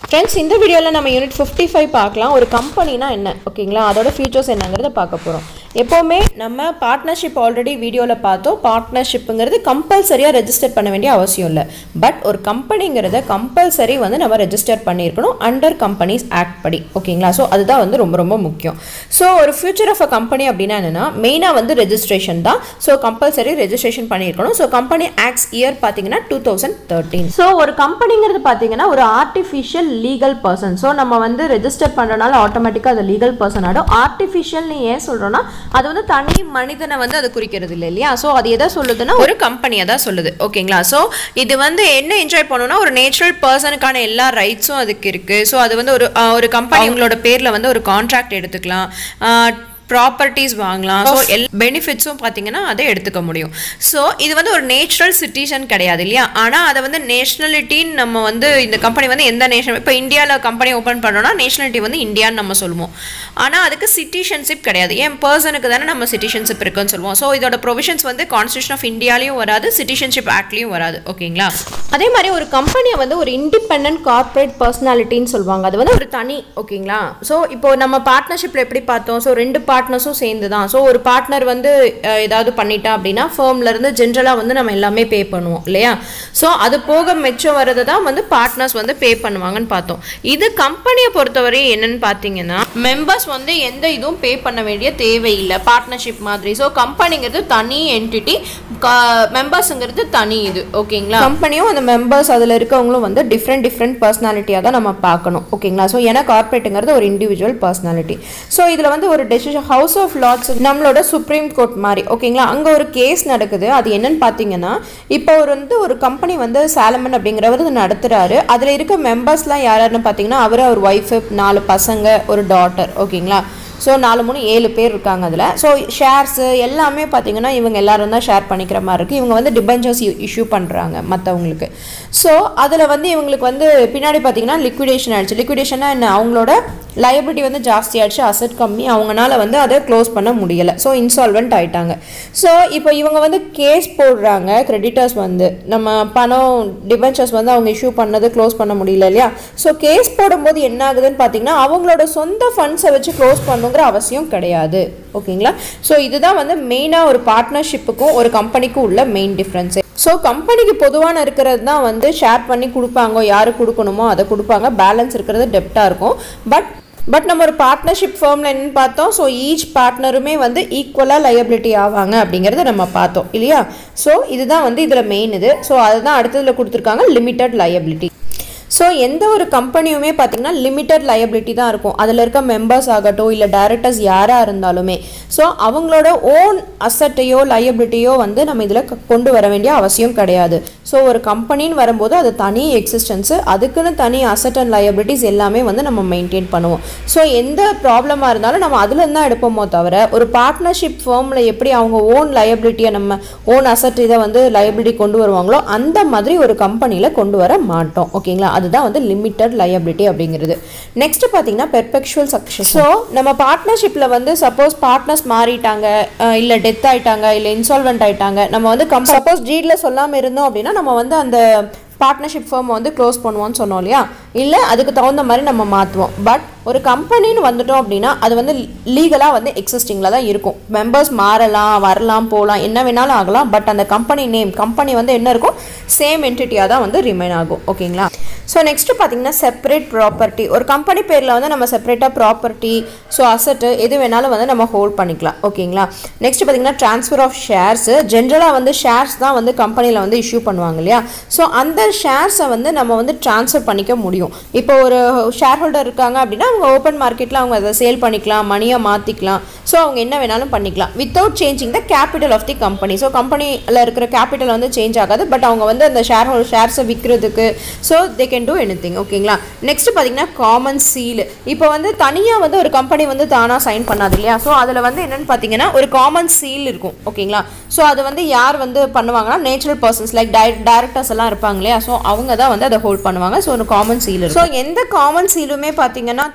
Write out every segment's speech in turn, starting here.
friends இந்த வீடியோவில் நம்ம யூனிட் ஃபிஃப்டி ஃபைவ் பார்க்கலாம் ஒரு கம்பெனினா என்ன ஓகேங்களா அதோட ஃபீச்சர்ஸ் என்னங்கிறத பார்க்க போகிறோம் எப்போவுமே நம்ம பார்ட்னர்ஷிப் ஆல்ரெடி வீடியோவில் பார்த்தோம் பார்ட்னர்ஷிப்புங்கிறது கம்பல்சரியாக ரெஜிஸ்டர் பண்ண வேண்டிய அவசியம் இல்லை பட் ஒரு கம்பெனிங்கிறத கம்பல்சரி வந்து நம்ம ரெஜிஸ்டர் பண்ணியிருக்கணும் அண்டர் கம்பெனிஸ் ஆக்ட் படி ஓகேங்களா ஸோ அதுதான் வந்து ரொம்ப ரொம்ப முக்கியம் ஸோ ஒரு ஃபியூச்சர் ஆஃப் அ கம்பெனி அப்படின்னா என்னென்னா மெயினாக வந்து ரெஜிஸ்ட்ரேஷன் தான் ஸோ கம்பல்சரி ரெஜிஸ்ட்ரேஷன் பண்ணியிருக்கணும் ஸோ கம்பெனி ஆக்ட்ஸ் இயர் பார்த்தீங்கன்னா டூ தௌசண்ட் தேர்ட்டீன் ஸோ ஒரு கம்பெனிங்கிறது பார்த்தீங்கன்னா ஒரு ஆர்டிஃபிஷியல் லீகல் பர்சன் ஸோ நம்ம வந்து ரெஜிஸ்டர் பண்ணுறனால ஆட்டோமேட்டிக்காக அது லீகல் பர்சன் ஆகிடும் ஆர்டிஃபிஷியல்னு ஏன் சொல்கிறோன்னா அது வந்து தனி மனிதனை வந்து அது குறிக்கிறது இல்லை இல்லையா ஸோ அது எதை சொல்லுதுன்னா ஒரு கம்பெனியை தான் சொல்லுது ஓகேங்களா ஸோ இது வந்து என்ன என்ஜாய் பண்ணணும்னா ஒரு நேச்சுரல் பர்சனுக்கான எல்லா ரைட்ஸும் அதுக்கு இருக்குது ஸோ அது வந்து ஒரு ஆஹ், ஒரு கம்பெனி அவங்களோட பேரில் வந்து ஒரு கான்ட்ராக்ட் எடுத்துக்கலாம் ஆஹ், ப்ராப்பர்ட்டிஸ் வாங்கலாம் ஸோ எல் பெனிஃபிட்ஸும் பார்த்தீங்கன்னா அதை எடுத்துக்க முடியும் ஸோ இது வந்து ஒரு நேச்சுரல் சிட்டிசன் கிடையாது இல்லையா ஆனால் அதை வந்து நேஷ்னலிட்டின்னு நம்ம வந்து இந்த கம்பெனி வந்து எந்த நேஷன் இப்போ இந்தியாவில் கம்பெனி ஓப்பன் பண்ணோம்னா நேஷனாலிட்டி வந்து இந்தியான்னு நம்ம சொல்லுவோம் ஆனால் அதுக்கு சிட்டிசன்ஷிப் கிடையாது ஏன் பர்சனுக்கு தானே நம்ம சிட்டிசன்ஷிப் இருக்குன்னு சொல்லுவோம் ஸோ இதோட ப்ரொவிஷன்ஸ் வந்து கான்ஸ்டியூஷன் ஆஃப் இந்தியாலையும் வராது சிட்டிசன்ஷிப் ஆக்ட்லையும் வராது ஓகேங்களா அதே மாதிரி ஒரு கம்பெனியை வந்து ஒரு இண்டிபெண்ட் கார்ப்பரேட் பர்சனாலிட்டின்னு சொல்லுவாங்க அது வந்து ஒரு தனி ஓகேங்களா ஸோ இப்போ நம்ம பார்ட்னர்ஷிப்பில் எப்படி பார்த்தோம் ஸோ ரெண்டு பார்ட்னர்ஸும் சேர்ந்து தான் ஸோ ஒரு பார்ட்னர் வந்து அஹ், ஏதாவது பண்ணிட்டா அப்படின்னா firmல இருந்து ஜென்ரலாக வந்து நம்ம எல்லாமே பே பண்ணுவோம் இல்லையா ஸோ அது போக மிச்சம் வர்றது தான் வந்து பார்ட்னர்ஸ் வந்து பே பண்ணுவாங்கன்னு பார்த்தோம் இது கம்பெனியை பொறுத்தவரை என்னன்னு பார்த்தீங்கன்னா மெம்பர்ஸ் வந்து எந்த இதுவும் பே பண்ண வேண்டிய தேவையில்லை பார்ட்னர்ஷிப் மாதிரி ஸோ கம்பெனிங்கிறது தனி என்டிட்டி மெம்பர்ஸுங்கிறது தனி இது ஓகேங்களா கம்பெனியும் அந்த மெம்பர்ஸ் அதில் இருக்கவங்களும் வந்து டிஃப்ரெண்ட் டிஃப்ரெண்ட் பர்சனாலிட்டியாக தான் நம்ம பார்க்கணும் ஓகேங்களா ஸோ ஏன்னா கார்ப்பரேட்டுங்கிறது ஒரு இண்டிவிஜுவல் பர்சனாலிட்டி ஸோ இதில் வந்து ஒரு டெசிஷன் ஹவுஸ் ஆஃப் லார்ட்ஸ் நம்மளோட சுப்ரீம் கோர்ட் மாதிரி ஓகேங்களா அங்கே ஒரு கேஸ் நடக்குது அது என்னன்னு பார்த்தீங்கன்னா இப்போ ஒரு வந்து ஒரு கம்பெனி வந்து சாலமன் அப்படிங்கிறவர் இது நடத்துகிறாரு அதில் இருக்க மெம்பர்ஸ்லாம் யாருன்னு பார்த்தீங்கன்னா அவர் அவர் ஒய்ஃபு நாலு பசங்க ஒரு டாட்டர் ஓகேங்களா ஸோ நாலு மூணு ஏழு பேர் இருக்காங்க அதில் ஸோ ஷேர்ஸு எல்லாமே பார்த்தீங்கன்னா இவங்க எல்லாரும் தான் ஷேர் பண்ணிக்கிற மாதிரி இருக்குது இவங்க வந்து டிபெஞ்சர்ஸ் இஷ்யூ பண்ணுறாங்க மற்றவங்களுக்கு ஸோ அதில் வந்து இவங்களுக்கு வந்து பின்னாடி பார்த்தீங்கன்னா லிக்விடேஷன் ஆயிடுச்சு லிக்விடேஷனா என்ன அவங்களோட லைபிலிட்டி வந்து ஜாஸ்தி ஆயிடுச்சு அசட் கம்மி அவங்கனால வந்து அதை க்ளோஸ் பண்ண முடியலை ஸோ இன்சால்வெண்ட் ஆயிட்டாங்க ஸோ இப்போ இவங்க வந்து கேஸ் போடுறாங்க கிரெடிட்டர்ஸ் வந்து நம்ம பணம் டிபென்ச்சர்ஸ் வந்து அவங்க இஷ்யூ பண்ணது க்ளோஸ் பண்ண முடியல இல்லையா ஸோ கேஸ் போடும்போது என்ன ஆகுதுன்னு பார்த்தீங்கன்னா அவங்களோட சொந்த ஃபண்ட்ஸை வச்சு க்ளோஸ் பண்ணுங்கிற அவசியம் கிடையாது ஓகேங்களா ஸோ இதுதான் வந்து மெயினாக ஒரு பார்ட்னர்ஷிப்புக்கும் ஒரு கம்பெனிக்கும் உள்ள மெயின் டிஃப்ரென்ஸே ஸோ கம்பெனிக்கு பொதுவான இருக்கிறது தான் வந்து ஷேர் பண்ணி கொடுப்பாங்க யாரு கொடுக்கணுமோ அதை கொடுப்பாங்க பேலன்ஸ் இருக்கிறது டெப்டாக இருக்கும் பட் பட் நம்ம ஒரு பார்ட்னர்ஷிப் ஃபேர்மில் என்னன்னு பார்த்தோம் ஸோ ஈச் பார்ட்னருமே வந்து ஈக்குவலாக லையபிலிட்டி ஆவாங்க அப்படிங்கிறத நம்ம பார்த்தோம் இல்லையா ஸோ இதுதான் வந்து இதில் மெயின் இது ஸோ அதுதான் அடுத்ததில் கொடுத்துருக்காங்க லிமிட்டட் லையபிலிட்டி ஸோ எந்த ஒரு கம்பெனியுமே பார்த்தீங்கன்னா லிமிட்டட் லையபிலிட்டி தான் இருக்கும் அதில் இருக்க மெம்பர்ஸ் ஆகட்டும் இல்லை டைரக்டர்ஸ் யாராக இருந்தாலுமே ஸோ அவங்களோட ஓன் அசட்டையோ லையபிலிட்டியோ வந்து நம்ம இதில் கொண்டு வர வேண்டிய அவசியம் கிடையாது ஸோ ஒரு கம்பெனின்னு வரும்போது அது தனி எக்ஸிஸ்டன்ஸு அதுக்குன்னு தனி அசட் அண்ட் லையபிலிட்டிஸ் எல்லாமே வந்து நம்ம மெயின்டைன் பண்ணுவோம் ஸோ எந்த ப்ராப்ளமாக இருந்தாலும் நம்ம அதுலேருந்து தான் எடுப்போமோ தவிர ஒரு பார்ட்னர்ஷிப் ஃபேர்மில் எப்படி அவங்க ஓன் லையபிலிட்டியை நம்ம ஓன் அசட் இதை வந்து லையபிலிட்டி கொண்டு வருவாங்களோ அந்த மாதிரி ஒரு கம்பெனியில் கொண்டு வர மாட்டோம் ஓகேங்களா அதுதான் வந்து லிமிட்டட் லையபிலிட்டி அப்படிங்கிறது நெக்ஸ்ட் பார்த்தீங்கன்னா பெர்பெக்சுவல் சக்ஸஸ் ஸோ நம்ம பார்ட்னர்ஷிப்பில் வந்து சப்போஸ் பார்ட்னர்ஸ் மாறிட்டாங்க இல்லை டெத் ஆயிட்டாங்க இல்லை இன்சால்வெண்ட் ஆயிட்டாங்க நம்ம வந்து கம் சப்போஸ் டீடில் சொல்லாமல் இருந்தோம் அப்படின்னா நம்ம வந்து அந்த பார்ட்னர்ஷிப் ஃபேம் வந்து க்ளோஸ் பண்ணுவோம்னு சொன்னோம் இல்லையா இல்லை அதுக்கு தகுந்த மாதிரி நம்ம மாற்றுவோம் பட் ஒரு கம்பெனின்னு வந்துட்டோம் அப்படின்னா அது வந்து லீகலாக வந்து எக்ஸிஸ்டிங்கில் தான் இருக்கும் மெம்பர்ஸ் மாறலாம் வரலாம் போகலாம் என்ன வேணாலும் ஆகலாம் பட் அந்த கம்பெனி நேம் கம்பெனி வந்து என்ன இருக்கும் சேம் என்டிட்டியாக தான் வந்து ரிமைன் ஆகும் ஓகேங்களா ஸோ நெக்ஸ்ட்டு பார்த்தீங்கன்னா செப்பரேட் ப்ராப்பர்ட்டி ஒரு கம்பெனி பேரில் வந்து நம்ம செப்பரேட்டாக ப்ராப்பர்ட்டி ஸோ அசட்டு எது வேணாலும் வந்து நம்ம ஹோல்ட் பண்ணிக்கலாம் ஓகேங்களா நெக்ஸ்ட் பார்த்தீங்கன்னா ட்ரான்ஸ்ஃபர் ஆஃப் ஷேர்ஸு ஜென்ரலாக வந்து ஷேர்ஸ் தான் வந்து கம்பெனியில் வந்து இஷ்யூ பண்ணுவாங்க இல்லையா ஸோ அந்த ஷேர்ஸை வந்து நம்ம வந்து ட்ரான்ஸ்ஃபர் பண்ணிக்க முடியும் இப்போ ஒரு ஷேர் ஹோல்டர் இருக்காங்க அப்படின்னா அவங்க ஓப்பன் மார்க்கெட்டில் அவங்க அதை சேல் பண்ணிக்கலாம் மணியாக மாற்றிக்கலாம் ஸோ அவங்க என்ன வேணாலும் பண்ணிக்கலாம் without changing the capital of the company so கம்பெனியில் இருக்கிற கேபிட்டல் வந்து சேஞ்ச் ஆகாது பட் அவங்க வந்து அந்த ஷேர் ஹோல் ஷேர்ஸை விற்கிறதுக்கு so they can do anything ஓகேங்களா நெக்ஸ்ட் பார்த்தீங்கன்னா காமன் சீல் இப்போ வந்து தனியாக வந்து ஒரு கம்பெனி வந்து தானாக சைன் பண்ணாது இல்லையா ஸோ அதில் வந்து என்னென்னு பார்த்தீங்கன்னா ஒரு காமன் சீல் இருக்கும் ஓகேங்களா ஸோ அது வந்து யார் வந்து பண்ணுவாங்கன்னா natural persons like the directors எல்லாம் இருப்பாங்க இல்லையா ஸோ அவங்க தான் வந்து அதை ஹோல்ட் பண்ணுவாங்க ஸோ ஒரு காமன் சீல் ஸோ எந்த காமன் சீலுமே பார்த்தீங்கன்னா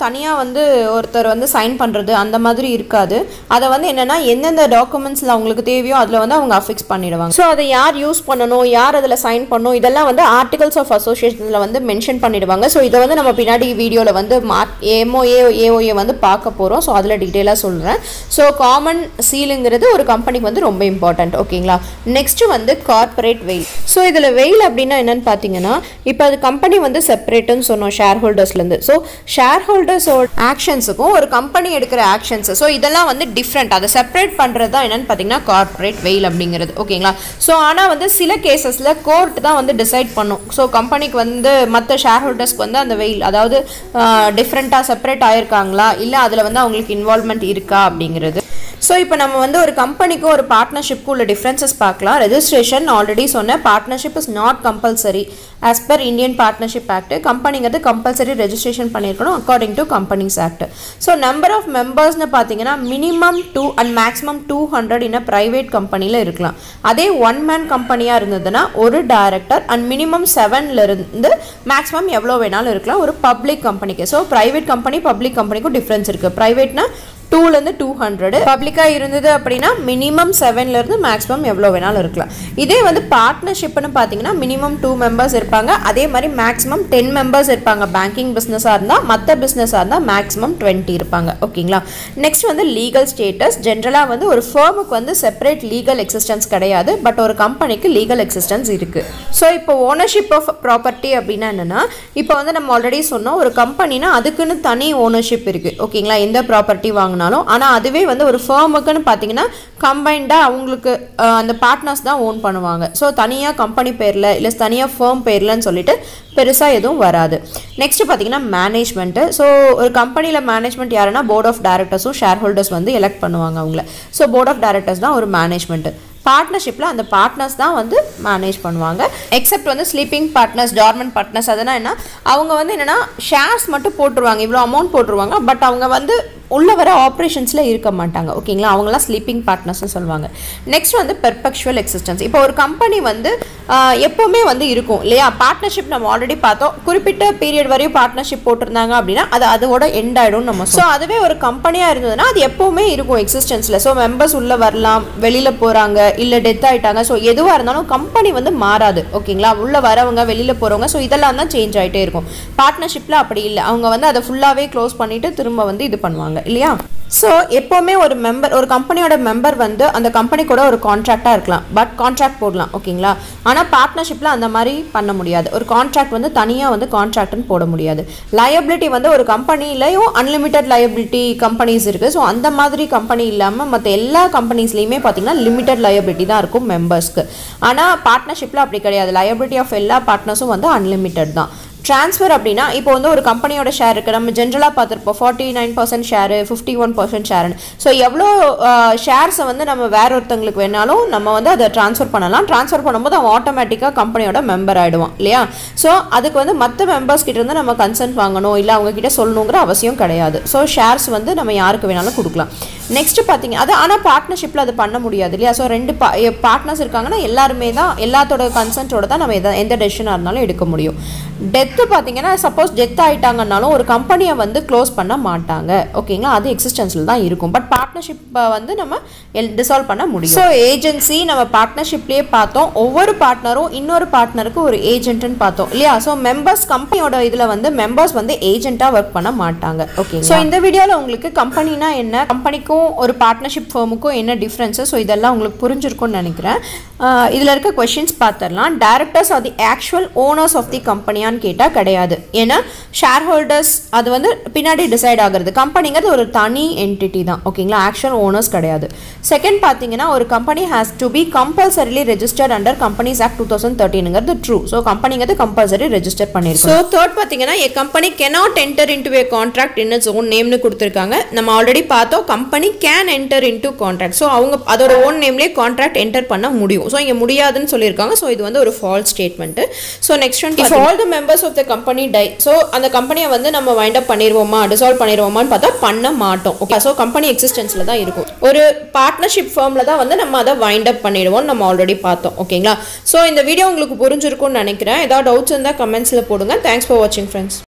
தனியாக வந்து ஒருத்தர் வந்து சைன் பண்ணுறது அந்த மாதிரி இருக்காது அதை வந்து என்னென்னா எந்தெந்த டாக்குமெண்ட்ஸில் அவங்களுக்கு தேவையோ அதில் வந்து அவங்க அஃபிக்ஸ் பண்ணிடுவாங்க ஸோ அதை யார் யூஸ் பண்ணணும் யார் அதில் சைன் பண்ணணும் இதெல்லாம் வந்து ஆர்டிகல்ஸ் ஆஃப் அசோசியேஷனில் வந்து மென்ஷன் பண்ணிடுவாங்க ஸோ இதை வந்து நம்ம பின்னாடி வீடியோவில் வந்து மா எம்ஓஏ ஏஓஏ வந்து பார்க்க போகிறோம் ஸோ அதில் டீட்டெயிலாக சொல்கிறேன் ஸோ காமன் சீலுங்கிறது ஒரு கம்பெனிக்கு வந்து ரொம்ப இம்பார்ட்டண்ட் ஓகேங்களா நெக்ஸ்ட்டு வந்து கார்ப்பரேட் வெயில் ஸோ இதில் வெயில் அப்படின்னா என்னன்னு பார்த்தீங்கன்னா இப்போ அது கம்பெனி வந்து செப்பரேட்டுன்னு சொன்னோம் ஷேர் ஹோல்டர்ஸ்லேருந்து ஸோ ஷேர் ஹோல்டர்ஸோட ஆக்ஷன்ஸுக்கும் ஒரு கம்பெனி எடுக்கிற ஆக்ஷன்ஸ் ஸோ இதெல்லாம் வந்து டிஃப்ரெண்ட் அதை செப்பரேட் பண்ணுறது தான் என்னன்னு பார்த்தீங்கன்னா கார்ப்பரேட் வெயில் அப்படிங்கிறது ஓகேங்களா ஸோ ஆனால் வந்து சில கேசஸில் கோர்ட் தான் வந்து டிசைட் பண்ணும் ஸோ கம்பெனிக்கு வந்து மற்ற ஷேர் ஹோல்டர்ஸ்க்கு வந்து அந்த வெயில் அதாவது டிஃப்ரெண்ட்டாக செப்பரேட் ஆயிருக்காங்களா இல்லை அதில் வந்து அவங்களுக்கு இன்வால்மெண்ட் இருக்கா அப்படிங்கிறது ஸோ இப்போ நம்ம வந்து ஒரு கம்பெனிக்கும் ஒரு பார்ட்னர்ஷிப்க்கும் உள்ள டிஃப்ரென்சஸ் பார்க்கலாம் ரெஜிஸ்ட்ரேஷன் ஆல்ரெடி சொன்னேன் partnership is not compulsory as per Indian partnership act கம்பெனிங்கிறது கம்பல்சரி ரெஜிஸ்ட்ரேஷன் பண்ணியிருக்கணும் according to companies act so number of மெம்பர்ஸ்னு பார்த்தீங்கன்னா minimum two and maximum two hundred in private கம்பெனியில் இருக்கலாம் அதே ஒன் மேன் கம்பெனியாக இருந்ததுன்னா ஒரு டைரக்டர் அண்ட் மினிமம் செவன்ல இருந்து மேக்ஸிமம் எவ்வளோ வேணாலும் இருக்கலாம் ஒரு பப்ளிக் கம்பெனிக்கு ஸோ ப்ரைவேட் கம்பெனி பப்ளிக் கம்பெனிக்கும் டிஃப்ரென்ஸ் இருக்குது ப்ரைவேட்னா டூலேருந்து டூ ஹண்ட்ரடு பப்ளிக்காக இருந்தது அப்படின்னா மினிமம் செவன்லேருந்து மேக்ஸிமம் எவ்வளோ வேணாலும் இருக்கலாம் இதே வந்து பார்ட்னர்ஷிப்னு பார்த்தீங்கன்னா மினிமம் டூ மெம்பர்ஸ் இருப்பாங்க அதே மாதிரி மேக்ஸிமம் டென் மெம்பர்ஸ் இருப்பாங்க பேங்கிங் பிஸ்னஸாக இருந்தால் மற்ற பிஸ்னஸாக இருந்தால் மேக்ஸிமம் டுவெண்ட்டி இருப்பாங்க ஓகேங்களா நெக்ஸ்ட் வந்து லீகல் ஸ்டேட்டஸ் ஜென்ரலாக வந்து ஒரு ஃபேமுக்கு வந்து செப்பரேட் லீகல் எக்ஸிஸ்டன்ஸ் கிடையாது பட் ஒரு கம்பெனிக்கு லீகல் எக்ஸிஸ்டன்ஸ் இருக்குது ஸோ இப்போ ஓனர்ஷிப் ஆஃப் ப்ராப்பர்ட்டி அப்படின்னா என்னென்னா இப்போ வந்து நம்ம ஆல்ரெடி சொன்னோம் ஒரு கம்பெனினா அதுக்குன்னு தனி ஓனர்ஷிப் இருக்குது ஓகேங்களா எந்த ப்ராப்பர்ட்டி வாங்கினாலும் ஆனால் அதுவே வந்து ஒரு ஃபேமுக்குன்னு பார்த்தீங்கன்னா கம்பைண்டாக அவங்களுக்கு அஹ், அந்த பார்ட்னர்ஸ் தான் ஓன் பண்ணுவாங்க ஸோ தனியாக கம்பெனி பேரில் இல்லை தனியாக ஃபேம் பேர்லன்னு சொல்லிட்டு பெருசாக எதுவும் வராது நெக்ஸ்ட் பார்த்தீங்கன்னா மேனேஜ்மெண்ட்டு ஸோ ஒரு கம்பெனியில் மேனேஜ்மெண்ட் யாருன்னா போர்ட் ஆஃப் டைரக்டர்ஸும் ஷேர் ஹோல்டர்ஸ் வந்து எலெக்ட் பண்ணுவாங்க அவங்கள ஸோ போர்ட் ஆஃப் டைரக்டர்ஸ் தான் ஒரு மேனேஜ்மெண்ட்டு பார்ட்னர்ஷிப்பில் அந்த பார்ட்னர்ஸ் தான் வந்து மேனேஜ் பண்ணுவாங்க எக்ஸப்ட் வந்து ஸ்லீப்பிங் பார்ட்னர்ஸ் டார்மெண்ட் பார்ட்னர்ஸ் அதெல்லாம் என்ன அவங்க வந்து என்னென்னா ஷேர்ஸ் மட்டும் போட்டுருவாங்க இவ்வளோ அமௌண்ட் போட்டுருவாங்க பட் அவங்க வந்து உள்ள வர ஆப்ரேஷன்ஸில் இருக்க மாட்டாங்க ஓகேங்களா அவங்களாம் ஸ்லீப்பிங் பார்ட்னர்ஸ்னு சொல்லுவாங்க நெக்ஸ்ட் வந்து பெர்பெக்சுவல் எக்ஸிஸ்டன்ஸ் இப்போ ஒரு கம்பெனி வந்து ஆஹ், எப்போவுமே வந்து இருக்கும் இல்லையா பார்ட்னர்ஷிப் நம்ம ஆல்ரெடி பார்த்தோம் குறிப்பிட்ட பீரியட் வரையும் பார்ட்னர்ஷிப் போட்டிருந்தாங்க அப்படின்னா அது அதோட எண்ட் ஆகிடும் நம்ம ஸோ அதுவே ஒரு கம்பெனியாக இருந்ததுன்னா அது எப்போவுமே இருக்கும் எக்ஸிஸ்டன்ஸில் ஸோ மெம்பர்ஸ் உள்ளே வரலாம் வெளியில் போகிறாங்க இல்லை டெத் ஆயிட்டாங்க ஸோ எதுவாக இருந்தாலும் கம்பெனி வந்து மாறாது ஓகேங்களா உள்ளே வரவங்க வெளியில் போகிறவங்க ஸோ இதெல்லாம் தான் சேஞ்ச் ஆகிட்டே இருக்கும் பார்ட்னர்ஷிப்பில் அப்படி இல்லை அவங்க வந்து அதை ஃபுல்லாகவே க்ளோஸ் பண்ணிவிட்டு திரும்ப வந்து இது பண்ணுவாங்க இல்லையா ஸோ எப்போவுமே ஒரு மெம்பர் ஒரு கம்பெனியோட மெம்பர் வந்து அந்த கம்பெனி கூட ஒரு கான்ட்ராக்டாக இருக்கலாம் பட் கான்ட்ராக்ட் போடலாம் ஓகேங்களா ஆனால் பார்ட்னர்ஷிப்பில் அந்த மாதிரி பண்ண முடியாது ஒரு கான்ட்ராக்ட் வந்து தனியாக வந்து கான்ட்ராக்ட்னு போட முடியாது லயபிலிட்டி வந்து ஒரு கம்பெனிலையும் அன்லிமிட்டெட் லயபிலிட்டி கம்பெனிஸ் இருக்குது ஸோ அந்த மாதிரி கம்பெனி இல்லாமல் மற்ற எல்லா கம்பெனிஸ்லையுமே பார்த்தீங்கன்னா லிமிட்டட் லயபிலிட்டி தான் இருக்கும் மெம்பர்ஸ்க்கு ஆனால் பார்ட்னர்ஷிப்பில் அப்படி கிடையாது லயபிலிட்டி ஆஃப் எல்லா பார்ட்னர்ஸும் வந்து அன்லிமிட்டட் தான் ட்ரான்ஸ்ஃபர் அப்படின்னா இப்போ வந்து ஒரு கம்பெனியோட ஷேர் இருக்குது நம்ம ஜென்ரலாக பார்த்துருப்போம் forty nine percent share fifty one percent ஷேர்னு ஸோ எவ்வளோ ஷேர்ஸை வந்து நம்ம வேற ஒருத்தங்களுக்கு வேணாலும் நம்ம வந்து அதை ட்ரான்ஸ்ஃபர் பண்ணலாம் ட்ரான்ஸ்ஃபர் பண்ணும்போது அவன் ஆட்டோமேட்டிக்காக கம்பெனியோட மெம்பர் ஆகிடுவான் இல்லையா ஸோ அதுக்கு வந்து மற்ற மெம்பர்ஸ் கிட்ட இருந்து நம்ம கன்சென்ட் வாங்கணும் இல்லை அவங்க கிட்ட சொல்லணுங்கிற அவசியம் கிடையாது ஸோ ஷேர்ஸ் வந்து நம்ம யாருக்கு வேணாலும் கொடுக்கலாம் நெக்ஸ்ட் பார்த்தீங்க அது ஆனால் பார்ட்னர்ஷிப்பில் அது பண்ண முடியாது இல்லையா ஸோ ரெண்டு பா பார்ட்னர்ஸ் இருக்காங்கன்னா எல்லாருமே தான் எல்லாத்தோட கன்சென்ட்டோட தான் நம்ம எத எந்த டெசிஷனாக இருந்தாலும் எடுக்க முடியும் டெத்து பார்த்தீங்கன்னா சப்போஸ் டெத் ஆயிட்டாங்கன்னாலும் ஒரு கம்பெனியை வந்து க்ளோஸ் பண்ண மாட்டாங்க ஓகேங்களா அது எக்ஸிஸ்டன்ஸில் தான் இருக்கும் பட் பார்ட்னர்ஷிப்பை வந்து நம்ம டிசால்வ் பண்ண முடியும் ஸோ ஏஜென்சி நம்ம பார்ட்னர்ஷிப்லேயே பார்த்தோம் ஒவ்வொரு பார்ட்னரும் இன்னொரு பார்ட்னருக்கு ஒரு ஏஜென்ட்னு பார்த்தோம் இல்லையா ஸோ மெம்பர்ஸ் கம்பெனியோட இதில் வந்து மெம்பர்ஸ் வந்து ஏஜென்ட்டாக ஒர்க் பண்ண மாட்டாங்க ஓகே ஸோ இந்த வீடியோவில் உங்களுக்கு கம்பெனினா என்ன கம்பெனிக்கும் ஒரு பார்ட்னர்ஷிப் ஃபேமுக்கும் என்ன டிஃப்ரென்ஸு ஸோ இதெல்லாம் உங்களுக்கு புரிஞ்சிருக்கும்னு நினைக்கிறேன் இதில் இருக்க கொஷின்ஸ் பார்த்துடலாம் directors are the actual owners of the கம்பெனியான்னு கேட்டால் கிடையாது ஏன்னா ஷேர் ஹோல்டர்ஸ் அது வந்து பின்னாடி டிசைட் ஆகுறது கம்பெனிங்கிறது ஒரு தனி என்டிட்டி தான் ஓகேங்களா ஆக்சுவல் ஓனர்ஸ் கிடையாது செகண்ட் பார்த்தீங்கன்னா ஒரு company has to be compulsorily registered under companies act two thousand தேர்ட்டினுங்கிறது ட்ரூ ஸோ கம்பெனிங்கிறது கம்பல்சரி ரெஜிஸ்டர் பண்ணியிருக்கோம் ஸோ தேர்ட் பார்த்தீங்கன்னா a company cannot enter into a contract in its own நேம்னு கொடுத்துருக்காங்க நம்ம ஆல்ரெடி பார்த்தோம் company can enter into contract so அவங்க அதோட ஓன் நேம்லேயே கான்ட்ராக்ட் என்டர் பண்ண முடியும் ஸோ இங்கே முடியாதுன்னு சொல்லியிருக்காங்க ஸோ இது வந்து ஒரு false statement so next one if all the members of the company die so அந்த கம்பெனியை வந்து நம்ம வைண்ட் அப் பண்ணிடுவோமா டிசால்வ் பண்ணிடுவோமான்னு பார்த்தா பண்ண மாட்டோம் ஓகே ஸோ கம்பெனி எக்ஸிஸ்டன்ஸில் தான் இருக்கும் ஒரு பார்ட்னர்ஷிப் ஃபார்மில் தான் வந்து நம்ம அதை வைண்ட் அப் பண்ணிடுவோம் நம்ம ஆல்ரெடி பார்த்தோம் ஓகேங்களா ஸோ இந்த வீடியோ உங்களுக்கு புரிஞ்சிருக்கும்னு நினைக்கிறேன் ஏதாவது டவுட்ஸ் இருந்தால் கமெண்ட்ஸில் போடுங்க தேங்க்ஸ் ஃபார் வாட்சிங் ஃப்ரெண்ட்ஸ்